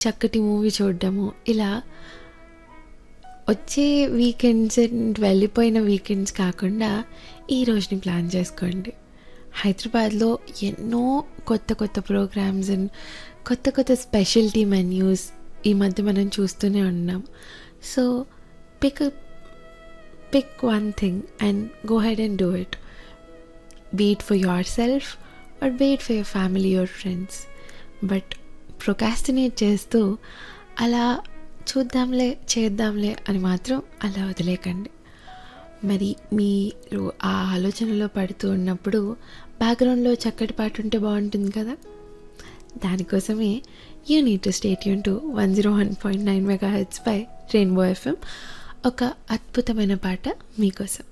చక్కటి మూవీ చూడడము ఇలా వచ్చే వీకెండ్స్ అండ్ వెళ్ళిపోయిన వీకెండ్స్ కాకుండా ఈ రోజుని ప్లాన్ చేసుకోండి హైదరాబాద్లో ఎన్నో కొత్త కొత్త ప్రోగ్రామ్స్ అండ్ కొత్త కొత్త స్పెషల్టీ మెన్యూస్ ఈ మధ్య మనం చూస్తూనే ఉన్నాం so pick pick one thing and go head and do it be it for yourself or be it for your family your friends but procrastinate చేస్తూ అలా చూద్దాంలే చేద్దాంలే అని మాత్రం అలా వదిలేకండి మరి మీరు ఆ ఆలోచనలో పడుతూ ఉన్నప్పుడు బ్యాక్గ్రౌండ్లో చక్కటి పాట ఉంటే బాగుంటుంది కదా దానికోసమే యూ నీడ్ టు స్టేట్ యూన్ to one zero one point nine megahertz by Rainbow FM ఒక అద్భుతమైన పాట మీకోసం